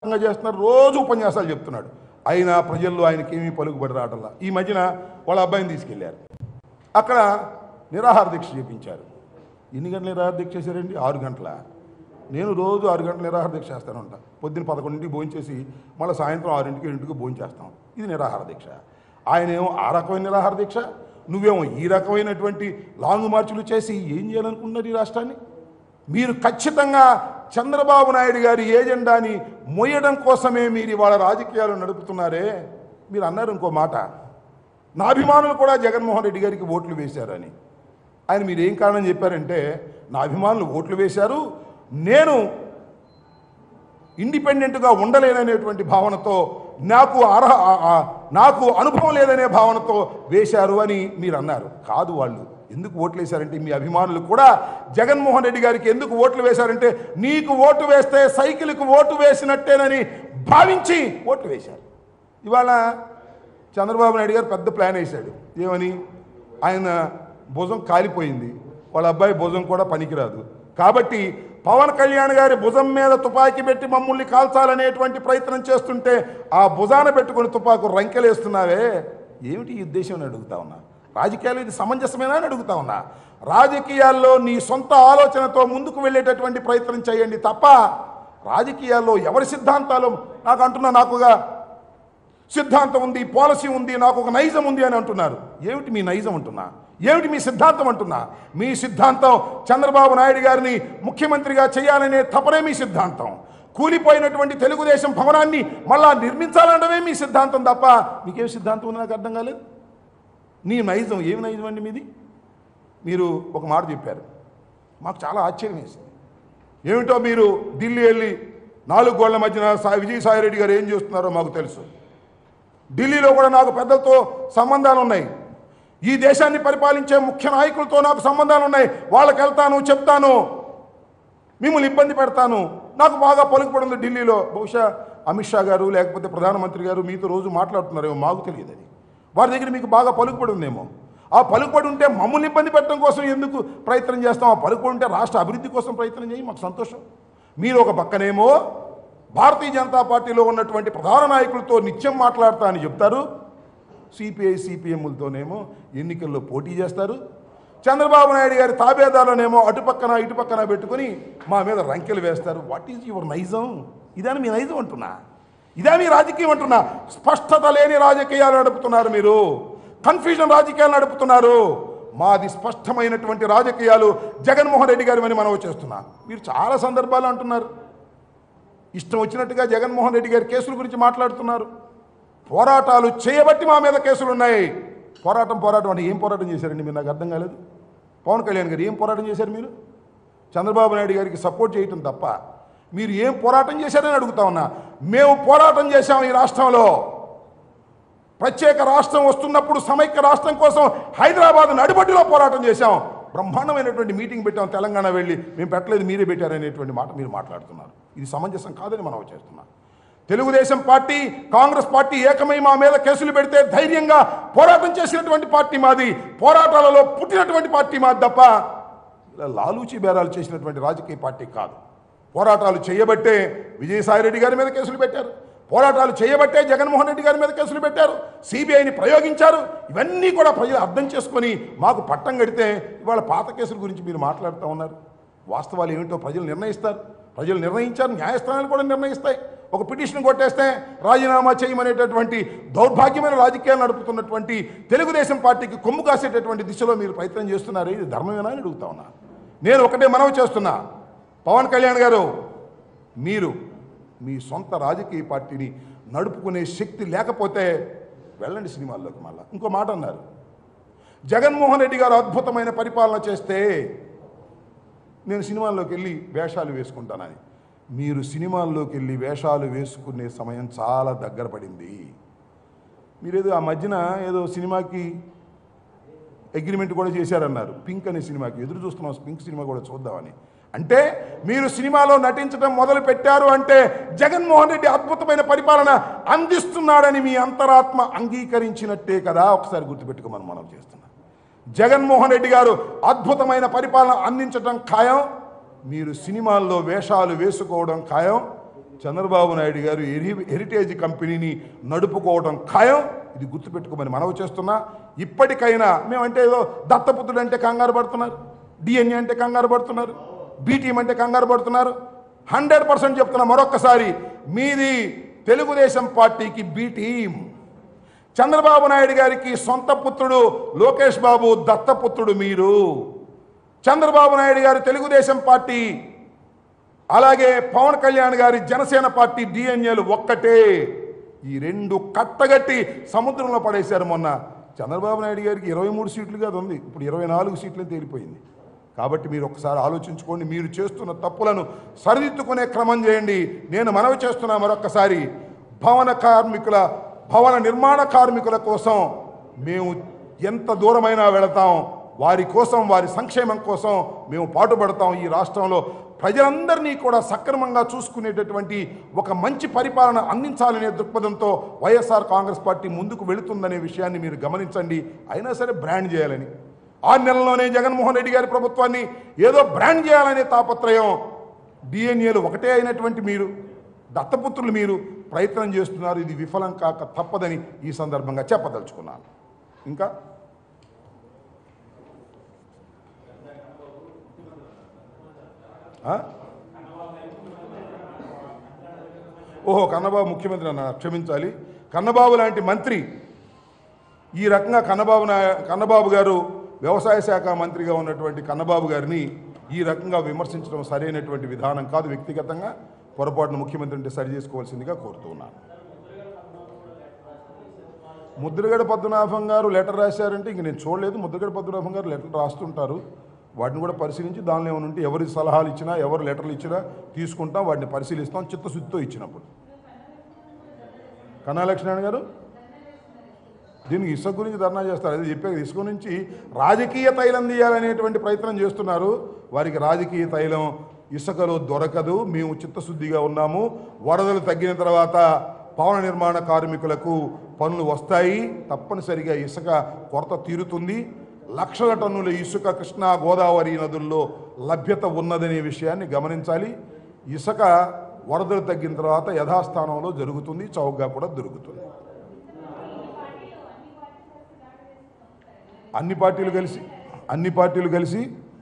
విధంగా చేస్తున్నారు రోజు ఉపన్యాసాలు చెప్తున్నాడు అయినా ప్రజల్లో ఆయనకి ఏమీ పలుకుబడి రావటంలా ఈ మధ్యన వాళ్ళ అబ్బాయిని తీసుకెళ్లారు అక్కడ నిరాహార దీక్ష చేపించారు ఎన్ని గంటల నిరాహార దీక్ష చేశారండి ఆరు గంటల నేను రోజు ఆరు గంటల నిరాహార దీక్ష చేస్తాను ఉంటా పొద్దున్న పదకొండింటికి భోజనం చేసి మళ్ళీ సాయంత్రం ఆరింటికి ఇంటికి భోజనం చేస్తాం ఇది నిరాహార దీక్ష ఆయన ఏమో ఆ రకమైన నిరాహార దీక్ష నువ్వేమో ఈ రకమైనటువంటి లాంగ్ మార్చులు చేసి ఏం చేయాలనుకుంటున్నారు ఈ రాష్ట్రాన్ని మీరు ఖచ్చితంగా చంద్రబాబు నాయుడు గారి ఏజెండాని మోయడం కోసమే మీరు ఇవాళ రాజకీయాలు నడుపుతున్నారే మీరు అన్నారు ఇంకో మాట నా అభిమానులు కూడా జగన్మోహన్ రెడ్డి గారికి ఓట్లు వేశారని ఆయన మీరు ఏం కారణం చెప్పారంటే నా అభిమానులు ఓట్లు వేశారు నేను ఇండిపెండెంట్గా ఉండలేననేటువంటి భావనతో నాకు అర్హ ఆ- ఆ- నాకు అనుభవం లేదనే భావనతో వేశారు అని మీరు అన్నారు కాదు వాళ్ళు ఎందుకు ఓట్లు వేశారంటే మీ అభిమానులు కూడా జగన్మోహన్ రెడ్డి గారికి ఎందుకు ఓట్లు వేశారంటే నీకు ఓటు వేస్తే సైకిల్కి ఓటు వేసినట్టేనని భావించి ఓట్లు వేశారు ఇవాళ చంద్రబాబు నాయుడు గారు పెద్ద ప్లాన్ వేశాడు ఏమని ఆయన భుజం కాలిపోయింది వాళ్ళ అబ్బాయి భుజం కూడా పనికిరాదు కాబట్టి పవన్ కళ్యాణ్ గారి భుజం మీద తుపాకీ పెట్టి మమ్మల్ని కాల్చాలనేటువంటి ప్రయత్నం చేస్తుంటే ఆ భుజాన పెట్టుకుని తుపాకు రంకెలేస్తున్నావే ఏమిటి ఈ ఉద్దేశం అని అడుగుతా ఉన్నా రాజకీయాలు ఇది సమంజసమేనా అని అడుగుతా ఉన్నా రాజకీయాల్లో నీ సొంత ఆలోచనతో ముందుకు వెళ్ళేటటువంటి ప్రయత్నం చేయండి తప్ప రాజకీయాల్లో ఎవరి సిద్ధాంతాలు నాకు అంటున్నా నాకుగా సిద్ధాంతం ఉంది పాలసీ ఉంది నాకు ఒక నైజం ఉంది అని అంటున్నారు ఏమిటి మీ నైజం అంటున్నా ఏమిటి మీ సిద్ధాంతం అంటున్నా మీ సిద్ధాంతం చంద్రబాబు నాయుడు గారిని ముఖ్యమంత్రిగా చేయాలనే తపనే మీ సిద్ధాంతం కూలిపోయినటువంటి తెలుగుదేశం భవనాన్ని మళ్ళా నిర్మించాలనడమే మీ సిద్ధాంతం తప్ప మీకేం సిద్ధాంతం ఉంది నాకు అర్థం కాలేదు నీ నైజం ఏమి నైజం అండి మీది మీరు ఒక మాట చెప్పారు మాకు చాలా ఆశ్చర్యం వేసింది ఏమిటో మీరు ఢిల్లీ వెళ్ళి నాలుగు గోళ్ల మధ్యన సా- విజయసాయి రెడ్డి గారు ఏం చేస్తున్నారో మాకు తెలుసు ఢిల్లీలో కూడా నాకు పెద్దలతో సంబంధాలు ఉన్నాయి ఈ దేశాన్ని పరిపాలించే ముఖ్య నాయకులతో నాకు సంబంధాలు ఉన్నాయి వాళ్ళకి వెళ్తాను చెప్తాను మిమ్మల్ని ఇబ్బంది పెడతాను నాకు బాగా పలుకుపడి ఉంది ఢిల్లీలో బహుశా అమిత్ షా గారు లేకపోతే ప్రధానమంత్రి గారు మీతో రోజు మాట్లాడుతున్నారేమో మాకు తెలియదు అది వారి దగ్గర మీకు బాగా పలుకుపడి ఉందేమో ఆ పలుకుపడి ఉంటే మమ్మల్ని ఇబ్బంది పెట్టడం కోసం ఎందుకు ప్రయత్నం చేస్తాం ఆ పలుకుపడి ఉంటే రాష్ట్ర అభివృద్ధి కోసం ప్రయత్నం చేయి మాకు సంతోషం మీరు ఒక పక్కనేమో భారతీయ జనతా పార్టీలో ఉన్నటువంటి ప్రధాన నాయకులతో నిత్యం మాట్లాడతా అని చెప్తారు సిపిఐ సిపిఎంలతోనేమో ఎన్నికల్లో పోటీ చేస్తారు చంద్రబాబు నాయుడు గారి తాబేదారులనేమో అటుపక్కన ఇటుపక్కన పెట్టుకొని మా మీద రంకెలు వేస్తారు వాట్ ఈజ్ యువర్ నైజం ఇదని మీ నైజం అంటున్నా ఇదే మీ రాజకీయం అంటున్నా స్పష్టత లేని రాజకీయాలు నడుపుతున్నారు మీరు కన్ఫ్యూజన్ రాజకీయాలు నడుపుతున్నారు మాది స్పష్టమైనటువంటి రాజకీయాలు జగన్మోహన్ రెడ్డి గారి అని మనం చేస్తున్నా మీరు చాలా సందర్భాలు అంటున్నారు ఇష్టం వచ్చినట్టుగా జగన్మోహన్ రెడ్డి గారి కేసుల గురించి మాట్లాడుతున్నారు పోరాటాలు చేయబట్టి మా మీద కేసులు ఉన్నాయి పోరాటం పోరాటం అంటే ఏం పోరాటం చేశారండి మీరు నాకు అర్థం కాలేదు పవన్ కళ్యాణ్ గారు ఏం పోరాటం చేశారు మీరు చంద్రబాబు నాయుడు గారికి సపోర్ట్ చేయటం తప్ప మీరు ఏం పోరాటం చేశారని అడుగుతా ఉన్నా మేము పోరాటం చేశాం ఈ రాష్ట్రంలో ప్రత్యేక రాష్ట్రం వస్తున్నప్పుడు సమైక్య రాష్ట్రం కోసం హైదరాబాద్ నడిబడ్డిలో పోరాటం చేశాం బ్రహ్మాండమైనటువంటి మీటింగ్ పెట్టాం తెలంగాణ వెళ్ళి మేము పెట్టలేదు మీరే పెట్టారనేటువంటి మాట మీరు మాట్లాడుతున్నారు ఇది సమంజసం కాదని మనం చేస్తున్నాం తెలుగుదేశం పార్టీ కాంగ్రెస్ పార్టీ ఏకమై మా మీద కేసులు పెడితే ధైర్యంగా పోరాటం చేసినటువంటి పార్టీ మాది పోరాటాలలో పుట్టినటువంటి పార్టీ మాది తప్ప ఇలా లాలూచి బేరాలు చేసినటువంటి రాజకీయ పార్టీ కాదు పోరాటాలు చేయబట్టే విజయసాయిరెడ్డి గారి మీద కేసులు పెట్టారు పోరాటాలు చేయబట్టే జగన్మోహన్ రెడ్డి గారి మీద కేసులు పెట్టారు సిబిఐని ప్రయోగించారు ఇవన్నీ కూడా ప్రజలు అర్థం చేసుకొని మాకు పట్టం కడితే ఇవాళ పాత కేసుల గురించి మీరు మాట్లాడుతూ ఉన్నారు వాస్తవాలు ఏమిటో ప్రజలు నిర్ణయిస్తారు ప్రజలు నిర్ణయించారు న్యాయస్థానాలు కూడా నిర్ణయిస్తాయి ఒక పిటిషన్ కొట్టేస్తే రాజీనామా చేయమనేటటువంటి దౌర్భాగ్యమైన రాజకీయాలు నడుపుతున్నటువంటి తెలుగుదేశం పార్టీకి కొమ్ము కాసేటటువంటి దిశలో మీరు ప్రయత్నం చేస్తున్నారు ఇది ధర్మమేనా అని అడుగుతా ఉన్నా నేను ఒకటే మనవి చేస్తున్నా పవన్ కళ్యాణ్ గారు మీరు మీ సొంత రాజకీయ పార్టీని నడుపుకునే శక్తి లేకపోతే వెళ్ళండి సినిమాల్లోకి మళ్ళా ఇంకో మాట అన్నారు జగన్మోహన్ రెడ్డి గారు అద్భుతమైన పరిపాలన చేస్తే నేను సినిమాల్లోకి వెళ్ళి వేషాలు వేసుకుంటానని మీరు సినిమాల్లోకి వెళ్ళి వేషాలు వేసుకునే సమయం చాలా దగ్గర పడింది మీరేదో ఆ మధ్యన ఏదో సినిమాకి అగ్రిమెంట్ కూడా చేశారన్నారు పింక్ అనే సినిమాకి ఎదురు చూస్తున్నాం పింక్ సినిమా కూడా చూద్దామని అంటే మీరు సినిమాలో నటించడం మొదలు పెట్టారు అంటే జగన్మోహన్ రెడ్డి అద్భుతమైన పరిపాలన అందిస్తున్నాడని మీ అంతరాత్మ అంగీకరించినట్టే కదా ఒకసారి గుర్తుపెట్టుకోమని మనం చేస్తున్నాం జగన్మోహన్ రెడ్డి గారు అద్భుతమైన పరిపాలన అందించడం ఖాయం మీరు సినిమాల్లో వేషాలు వేసుకోవడం ఖాయం చంద్రబాబు నాయుడు గారు హెరి- హెరిటేజ్ కంపెనీని నడుపుకోవడం ఖాయం ఇది గుర్తుపెట్టుకోమని మనవి చేస్తున్నా ఇప్పటికైనా మేమంటే ఏదో దత్తపుత్రుడు అంటే కంగారు పడుతున్నారు డిఎన్ఏ అంటే కంగారు పడుతున్నారు బీటీఎం అంటే కంగారు పడుతున్నారు హండ్రెడ్ పర్సెంట్ చెప్తున్నా మరొక్కసారి మీది తెలుగుదేశం పార్టీకి బి టీం చంద్రబాబు నాయుడు గారికి సొంత పుత్రుడు లోకేష్ బాబు దత్తపుత్రుడు మీరు చంద్రబాబు నాయుడు గారు తెలుగుదేశం పార్టీ అలాగే పవన్ కళ్యాణ్ గారి జనసేన పార్టీ డిఎన్ఏలు ఒక్కటే ఈ రెండు కట్టగట్టి సముద్రంలో పడేశారు మొన్న చంద్రబాబు నాయుడు గారికి ఇరవై మూడు సీట్లు కాదు ఉంది ఇప్పుడు ఇరవై నాలుగు సీట్లు తేలిపోయింది కాబట్టి మీరు ఒకసారి ఆలోచించుకోండి మీరు చేస్తున్న తప్పులను సరిదిద్దుకునే క్రమం చేయండి నేను మనవి చేస్తున్నా మరొక్కసారి భవన కార్మికుల భవన నిర్మాణ కార్మికుల కోసం మేము ఎంత దూరమైనా వెళతాం వారి కోసం వారి సంక్షేమం కోసం మేము పాటుపడతాం ఈ రాష్ట్రంలో ప్రజలందరినీ కూడా సక్రమంగా చూసుకునేటటువంటి ఒక మంచి పరిపాలన అందించాలనే దృక్పథంతో వైఎస్ఆర్ కాంగ్రెస్ పార్టీ ముందుకు వెళుతుందనే విషయాన్ని మీరు గమనించండి అయినా సరే బ్రాండ్ చేయాలని ఆరు నెలల్లోనే జగన్మోహన్ రెడ్డి గారి ప్రభుత్వాన్ని ఏదో బ్రాండ్ చేయాలనే తాపత్రయం డిఎన్ఏలు ఒకటే అయినటువంటి మీరు దత్తపుత్రులు మీరు ప్రయత్నం చేస్తున్నారు ఇది విఫలం కాక తప్పదని ఈ సందర్భంగా చెప్పదలుచుకున్నాను ఇంకా ఆ? ఓహో కన్నబాబు ముఖ్యమంత్రి అన్న క్షమించాలి కన్నబాబు లాంటి మంత్రి ఈ రకంగా కన్నబాబు నా కన్నబాబు గారు వ్యవసాయ శాఖ మంత్రిగా ఉన్నటువంటి కన్నబాబు గారిని ఈ రకంగా విమర్శించడం సరైనటువంటి విధానం కాదు వ్యక్తిగతంగా పొరపాటున ముఖ్యమంత్రి అంటే సరి చేసుకోవాల్సిందిగా కోరుతూ ఉన్నాను ముద్రగడ పద్మనాభం గారు లెటర్ రాశారంటే ఇంక నేను చూడలేదు ముద్రగడ పద్మనాభం గారు లెటర్ రాస్తుంటారు వాటిని కూడా పరిశీలించి దానిలో ఏమైనా ఉంటే ఎవరి సలహాలు ఇచ్చినా ఎవరు లెటర్లు ఇచ్చినా తీసుకుంటాం వాటిని పరిశీలిస్తాం చిత్తశుద్ధితో ఇచ్చినప్పుడు కన్నా లక్ష్మణ్ గారు దీనికి ఇసుక గురించి ధర్నా చేస్తారు అది చెప్పే ఇసుక నుంచి రాజకీయ తైలం తీయాలనేటువంటి ప్రయత్నం చేస్తున్నారు వారికి రాజకీయ తైలం ఇసుకలో దొరకదు మేము చిత్తశుద్ధిగా ఉన్నాము వరదలు తగ్గిన తర్వాత భవన నిర్మాణ కార్మికులకు పనులు వస్తాయి తప్పనిసరిగా ఇసుక కొరత తీరుతుంది లక్షల టన్నుల ఇసుక కృష్ణా గోదావరి నదుల్లో లభ్యత ఉన్నదనే విషయాన్ని గమనించాలి ఇసుక వరదలు తగ్గిన తర్వాత యథాస్థానంలో జరుగుతుంది చౌకగా కూడా దొరుకుతుంది అన్ని పార్టీలు కలిసి అన్ని పార్టీలు కలిసి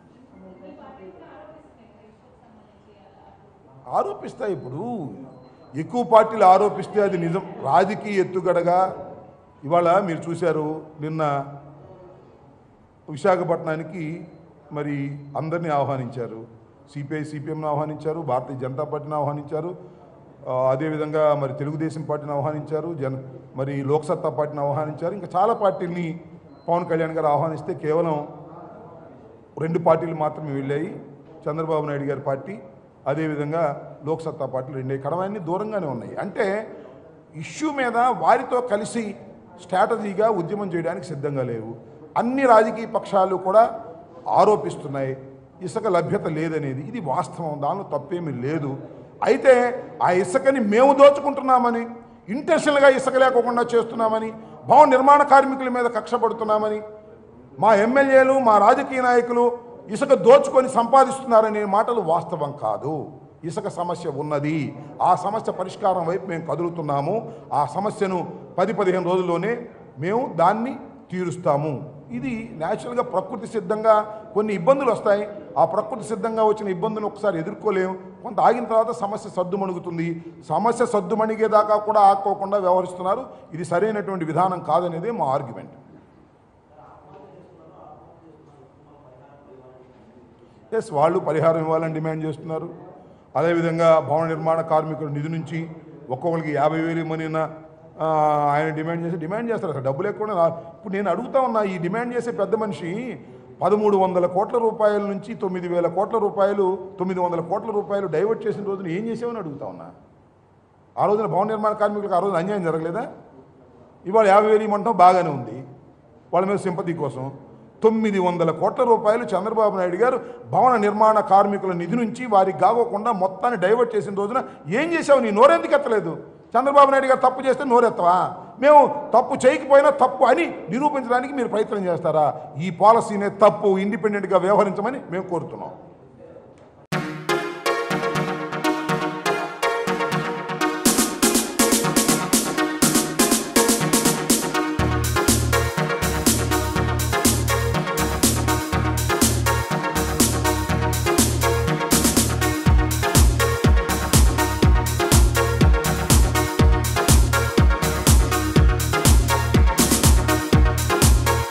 ఆరోపిస్తాయి ఇప్పుడు ఎక్కువ పార్టీలు ఆరోపిస్తే అది నిజం రాజకీయ ఎత్తుగడగా ఇవాళ మీరు చూశారు నిన్న విశాఖపట్నానికి మరి అందరినీ ఆహ్వానించారు సిపిఐ సిపిఎంను ఆహ్వానించారు భారతీయ జనతా పార్టీని ఆహ్వానించారు ఆ, అదేవిధంగా మరి తెలుగుదేశం పార్టీని ఆహ్వానించారు జన మరి లోక్సత్తా పార్టీని ఆహ్వానించారు ఇంకా చాలా పార్టీల్ని పవన్ కళ్యాణ్ గారు ఆహ్వానిస్తే కేవలం రెండు పార్టీలు మాత్రమే వెళ్ళాయి చంద్రబాబు నాయుడు గారి పార్టీ అదేవిధంగా లోక్సత్తా పార్టీలు రెండే కడవన్నీ దూరంగానే ఉన్నాయి అంటే ఇష్యూ మీద వారితో కలిసి స్ట్రాటజీగా ఉద్యమం చేయడానికి సిద్ధంగా లేవు అన్ని రాజకీయ పక్షాలు కూడా ఆరోపిస్తున్నాయి ఇసుక లభ్యత లేదనేది ఇది వాస్తవం దానిలో తప్పేమీ లేదు అయితే ఆ ఇసుకని మేము దోచుకుంటున్నామని ఇంటెన్షనల్గా ఇసుక లేకోకుండా చేస్తున్నామని భవన నిర్మాణ కార్మికుల మీద కక్ష పడుతున్నామని మా ఎమ్మెల్యేలు మా రాజకీయ నాయకులు ఇసుక దోచుకొని సంపాదిస్తున్నారనే మాటలు వాస్తవం కాదు ఇసుక సమస్య ఉన్నది ఆ సమస్య పరిష్కారం వైపు మేము కదులుతున్నాము ఆ సమస్యను పది పదిహేను రోజుల్లోనే మేము దాన్ని తీరుస్తాము ఇది న్యాచురల్గా ప్రకృతి సిద్ధంగా కొన్ని ఇబ్బందులు వస్తాయి ఆ ప్రకృతి సిద్ధంగా వచ్చిన ఇబ్బందులు ఒకసారి ఎదుర్కోలేము కొంత ఆగిన తర్వాత సమస్య సద్దుమణుగుతుంది సమస్య సద్దుమణిగేదాకా కూడా ఆకోకుండా వ్యవహరిస్తున్నారు ఇది సరైనటువంటి విధానం కాదనేదే మా ఆర్గ్యుమెంట్ ఎస్ వాళ్ళు పరిహారం ఇవ్వాలని డిమాండ్ చేస్తున్నారు అదేవిధంగా భవన నిర్మాణ కార్మికుల నిధి నుంచి ఒక్కొక్కరికి యాభై వేలు ఇవ్వనిన ఆయన డిమాండ్ చేసి డిమాండ్ చేస్తారు అసలు డబ్బులు ఎక్కువ ఇప్పుడు నేను అడుగుతా ఉన్నా ఈ డిమాండ్ చేసే పెద్ద మనిషి పదమూడు వందల కోట్ల రూపాయల నుంచి తొమ్మిది వేల కోట్ల రూపాయలు తొమ్మిది వందల కోట్ల రూపాయలు డైవర్ట్ చేసిన రోజున ఏం చేసామని అడుగుతా ఉన్నా ఆ రోజున భవన నిర్మాణ కార్మికులకు ఆ రోజున అన్యాయం జరగలేదా ఇవాళ యాభై వేలు ఇవ్వమంటాం బాగానే ఉంది వాళ్ళ మీద సింపతి కోసం తొమ్మిది వందల కోట్ల రూపాయలు చంద్రబాబు నాయుడు గారు భవన నిర్మాణ కార్మికుల నిధి నుంచి వారికి కాకోకుండా మొత్తాన్ని డైవర్ట్ చేసిన రోజున ఏం చేసావు నీ నోరెందుకు ఎత్తలేదు చంద్రబాబు నాయుడు గారు తప్పు చేస్తే నోరెత్తవా మేము తప్పు చేయకపోయినా తప్పు అని నిరూపించడానికి మీరు ప్రయత్నం చేస్తారా ఈ పాలసీనే తప్పు ఇండిపెండెంట్గా వ్యవహరించమని మేము కోరుతున్నాం